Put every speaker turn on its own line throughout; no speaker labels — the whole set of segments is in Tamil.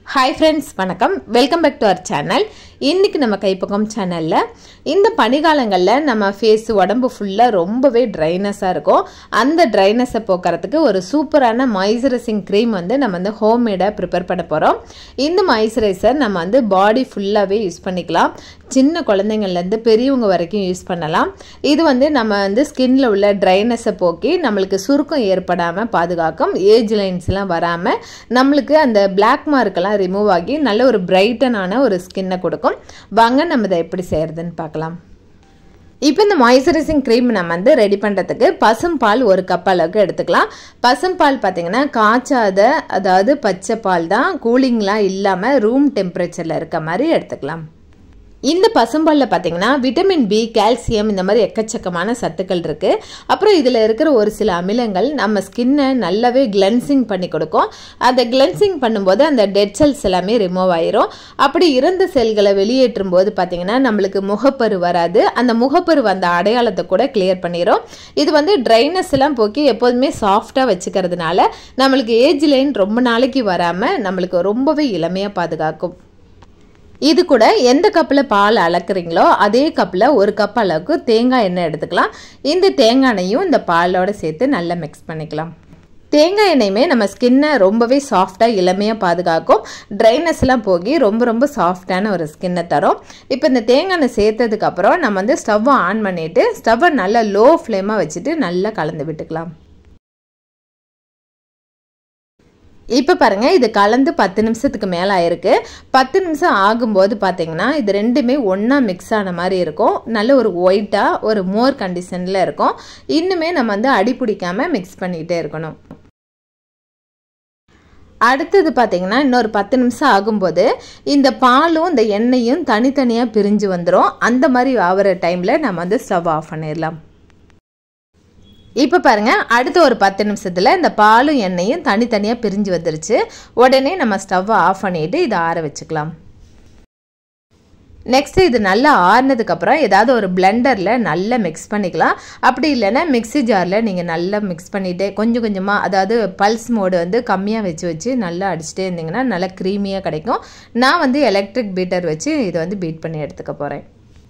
ஹாய் ஃப்ரெண்ட்ஸ் வணக்கம் welcome back to our channel இன்றைக்கி நம்ம கைப்பக்கம் சேனலில் இந்த பனிகாலங்களில் நம்ம ஃபேஸ் உடம்பு ஃபுல்லாக ரொம்பவே ட்ரைனஸாக இருக்கும் அந்த ட்ரைனஸை போக்குறதுக்கு ஒரு சூப்பரான மாய்ஸ்சரைசிங் க்ரீம் வந்து நம்ம வந்து ஹோம்மேடாக ப்ரிப்பேர் பண்ண போகிறோம் இந்த மாய்ஸ்சரைசர் நம்ம வந்து பாடி ஃபுல்லாகவே யூஸ் பண்ணிக்கலாம் சின்ன குழந்தைங்கள்லேருந்து பெரியவங்க வரைக்கும் யூஸ் பண்ணலாம் இது வந்து நம்ம வந்து ஸ்கின்ல உள்ள ட்ரைனஸை போக்கி நம்மளுக்கு சுருக்கம் ஏற்படாமல் பாதுகாக்கும் ஏஜ் லைன்ஸ்லாம் வராமல் நம்மளுக்கு அந்த பிளாக் மார்க்கெல்லாம் ரிமூவ் ஆகி நல்ல ஒரு பிரைட்டனான ஒரு ஸ்கின்னை கொடுக்கும் வாங்க நம்ம இதை எப்படி செய்கிறதுன்னு பார்க்கலாம் இப்போ இந்த மாய்ஸ்சரைசிங் க்ரீம் நம்ம வந்து ரெடி பண்ணுறதுக்கு பசும்பால் ஒரு கப் அளவுக்கு எடுத்துக்கலாம் பசும்பால் பார்த்தீங்கன்னா காய்ச்சாத அதாவது பச்சை பால் தான் கூலிங்லாம் இல்லாமல் ரூம் டெம்பரேச்சரில் இருக்க மாதிரி எடுத்துக்கலாம் இந்த பசும்பாலில் பார்த்தீங்கன்னா விட்டமின் பி கால்சியம் இந்த மாதிரி எக்கச்சக்கமான சத்துக்கள் இருக்குது அப்புறம் இதில் இருக்கிற ஒரு சில அமிலங்கள் நம்ம ஸ்கின்னை நல்லாவே கிளென்சிங் பண்ணி கொடுக்கும் அதை கிளென்சிங் பண்ணும்போது அந்த டெட் செல்ஸ் எல்லாமே ரிமூவ் ஆயிரும் அப்படி இறந்த செல்களை வெளியேற்றும் போது பார்த்தீங்கன்னா நம்மளுக்கு முகப்பரு வராது அந்த முகப்பரு வந்த அடையாளத்தை கூட கிளியர் பண்ணிடும் இது வந்து ட்ரைனஸ் எல்லாம் போக்கி எப்போதுமே சாஃப்டாக வச்சுக்கிறதுனால நம்மளுக்கு ஏஜ் லைன் ரொம்ப நாளைக்கு வராமல் நம்மளுக்கு ரொம்பவே இளமையாக பாதுகாக்கும் இது கூட எந்த கப்பில் பால் அளக்குறீங்களோ அதே கப்பில் ஒரு கப் அளவுக்கு தேங்காய் எண்ணெய் எடுத்துக்கலாம் இந்த தேங்காய் எண்ணெயும் இந்த பாலோடு சேர்த்து நல்லா மிக்ஸ் பண்ணிக்கலாம் தேங்காய் எண்ணெயுமே நம்ம ஸ்கின்னை ரொம்பவே சாஃப்டாக இளமையாக பாதுகாக்கும் ட்ரைனஸ்லாம் போகி ரொம்ப ரொம்ப சாஃப்டான ஒரு ஸ்கின்னை தரும் இப்போ இந்த தேங்காய் எண்ணெய் சேர்த்ததுக்கப்புறம் நம்ம வந்து ஸ்டவ்வை ஆன் பண்ணிவிட்டு ஸ்டவ்வை நல்லா லோ ஃப்ளேமாக வச்சுட்டு நல்லா கலந்து விட்டுக்கலாம் இப்போ பாருங்கள் இது கலந்து பத்து நிமிஷத்துக்கு மேலே ஆயிருக்கு பத்து நிமிஷம் ஆகும்போது பார்த்தீங்கன்னா இது ரெண்டுமே ஒன்றா மிக்ஸ் ஆன மாதிரி இருக்கும் நல்ல ஒரு ஒயிட்டாக ஒரு மோர் கண்டிஷனில் இருக்கும் இன்னுமே நம்ம வந்து அடி பிடிக்காமல் மிக்ஸ் பண்ணிக்கிட்டே இருக்கணும் அடுத்தது பார்த்தீங்கன்னா இன்னொரு பத்து நிமிஷம் ஆகும்போது இந்த பாலும் இந்த எண்ணெயும் தனித்தனியாக பிரிஞ்சு வந்துடும் அந்த மாதிரி ஆகிற டைமில் நம்ம வந்து ஸ்டவ் ஆஃப் பண்ணிடலாம் இப்போ பாருங்கள் அடுத்த ஒரு பத்து நிமிஷத்தில் இந்த பாலும் எண்ணெயும் தனித்தனியாக பிரிஞ்சு வந்துருச்சு உடனே நம்ம ஸ்டவ்வை ஆஃப் பண்ணிவிட்டு இதை ஆற வச்சுக்கலாம் நெக்ஸ்ட்டு இது நல்லா ஆறினதுக்கப்புறம் ஏதாவது ஒரு பிளெண்டரில் நல்லா மிக்ஸ் பண்ணிக்கலாம் அப்படி இல்லைன்னா மிக்ஸி ஜாரில் நீங்கள் நல்லா மிக்ஸ் பண்ணிவிட்டு கொஞ்சம் கொஞ்சமாக அதாவது பல்ஸ் மோடு வந்து கம்மியாக வச்சு வச்சு நல்லா அடிச்சுட்டே இருந்தீங்கன்னா நல்லா க்ரீமியாக கிடைக்கும் நான் வந்து எலக்ட்ரிக் பீட்டர் வச்சு இதை வந்து பீட் பண்ணி எடுத்துக்க போகிறேன்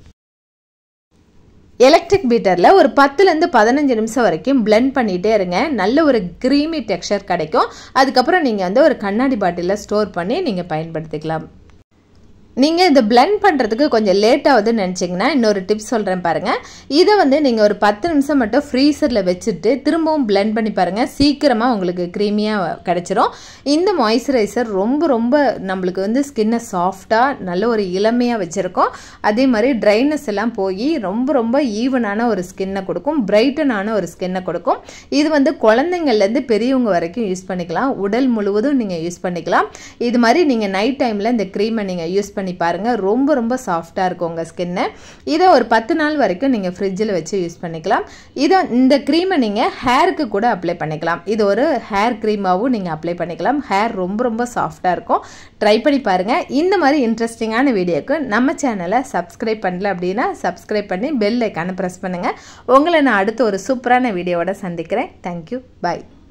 எலக்ட்ரிக் பீட்டரில் ஒரு பத்துலேருந்து பதினஞ்சு நிமிஷம் வரைக்கும் பிளெண்ட் பண்ணிகிட்டே இருங்க நல்ல ஒரு க்ரீமி டெக்ஸ்சர் கிடைக்கும் அதுக்கப்புறம் நீங்கள் வந்து ஒரு கண்ணாடி பாட்டிலில் ஸ்டோர் பண்ணி நீங்கள் பயன்படுத்திக்கலாம் நீங்கள் இந்த பிளெண்ட் பண்ணுறதுக்கு கொஞ்சம் லேட் ஆகுதுன்னு நினச்சிங்கன்னா இன்னொரு டிப்ஸ் சொல்கிறேன் பாருங்கள் இதை வந்து நீங்கள் ஒரு பத்து நிமிஷம் மட்டும் ஃப்ரீசரில் வச்சுட்டு திரும்பவும் பிளெண்ட் பண்ணி பாருங்கள் சீக்கிரமாக உங்களுக்கு க்ரீமியாக கிடச்சிரும் இந்த மாய்ஸ்சரைசர் ரொம்ப ரொம்ப நம்மளுக்கு வந்து ஸ்கின்னை சாஃப்டாக நல்ல ஒரு இளமையாக வச்சுருக்கோம் அதே மாதிரி ட்ரைனஸ் எல்லாம் போய் ரொம்ப ரொம்ப ஈவனான ஒரு ஸ்கின்னை கொடுக்கும் பிரைட்டனான ஒரு ஸ்கின்னை கொடுக்கும் இது வந்து குழந்தைங்கள்லேருந்து பெரியவங்க வரைக்கும் யூஸ் பண்ணிக்கலாம் உடல் முழுவதும் நீங்கள் யூஸ் பண்ணிக்கலாம் இது மாதிரி நீங்கள் நைட் டைமில் இந்த க்ரீமை நீங்கள் யூஸ் பண்ணி பண்ணி பாருங்கள் ரொம்ப ரொம்ப சாஃப்டாக இருக்கும் உங்கள் ஸ்கின்னு இதை ஒரு பத்து நாள் வரைக்கும் நீங்கள் ஃப்ரிட்ஜில் வச்சு யூஸ் பண்ணிக்கலாம் இதை இந்த க்ரீமை நீங்கள் ஹேருக்கு கூட அப்ளை பண்ணிக்கலாம் இது ஒரு ஹேர் க்ரீமாகவும் நீங்கள் அப்ளை பண்ணிக்கலாம் ஹேர் ரொம்ப ரொம்ப சாஃப்டாக இருக்கும் ட்ரை பண்ணி பாருங்கள் இந்த மாதிரி இன்ட்ரெஸ்டிங்கான வீடியோக்கு நம்ம சேனலை சப்ஸ்கிரைப் பண்ணல அப்படின்னா சப்ஸ்கிரைப் பண்ணி பெல் ஐக்கானை ப்ரெஸ் பண்ணுங்கள் உங்களை நான் அடுத்து ஒரு சூப்பரான வீடியோவோட சந்திக்கிறேன் தேங்க்யூ பாய்